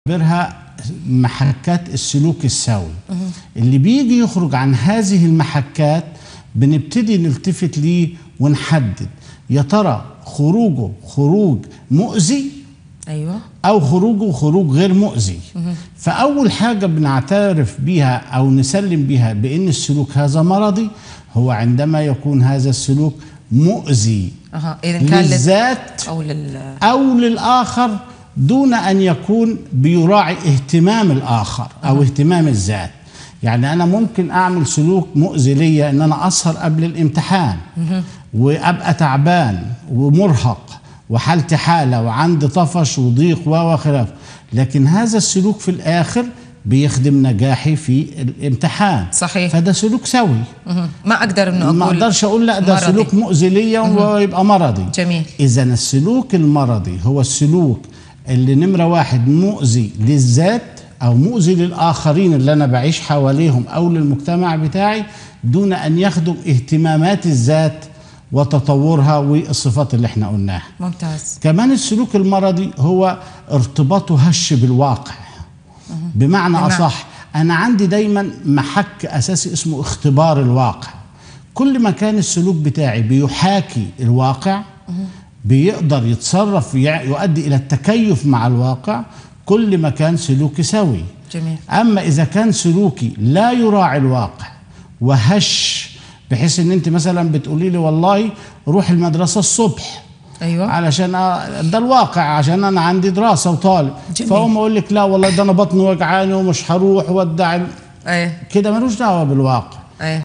بعتبرها محكات السلوك السوي اللي بيجي يخرج عن هذه المحكات بنبتدي نلتفت ليه ونحدد يا ترى خروجه خروج مؤذي ايوه او خروجه خروج غير مؤذي فاول حاجه بنعترف بيها او نسلم بيها بان السلوك هذا مرضي هو عندما يكون هذا السلوك مؤذي اها اذا كان لل... للذات او لل او للاخر دون ان يكون بيراعي اهتمام الاخر او اهتمام الذات يعني انا ممكن اعمل سلوك مؤذي ليا ان انا اسهر قبل الامتحان وابقى تعبان ومرهق وحالتي حاله وعندي طفش وضيق و وخلاف لكن هذا السلوك في الاخر بيخدم نجاحي في الامتحان صحيح. فده سلوك سوي مهم. ما اقدر انه اقول ما اقدرش اقول لا ده مرضي. سلوك مؤذي ليا ويبقى مرضي جميل اذا السلوك المرضي هو السلوك اللي نمره واحد مؤذي للذات او مؤذي للاخرين اللي انا بعيش حواليهم او للمجتمع بتاعي دون ان يخدم اهتمامات الذات وتطورها والصفات اللي احنا قلناها ممتاز كمان السلوك المرضي هو ارتباطه هش بالواقع بمعنى بمعنى- اصح انا عندي دايما محك اساسي اسمه اختبار الواقع كل ما كان السلوك بتاعي بيحاكي الواقع بيقدر يتصرف يع- يؤدي الى التكيف مع الواقع كل ما كان سلوكي سوي جميل اما اذا كان سلوكي لا يراعي الواقع وهش بحيث ان انت مثلا بتقولي لي والله روح المدرسه الصبح ايوه علشان أ- ده الواقع عشان انا عندي دراسه وطالب جميل. فهم اقول لك لا والله ده انا بطني وجعاني ومش هروح وادعي ايه كده ملوش دعوه بالواقع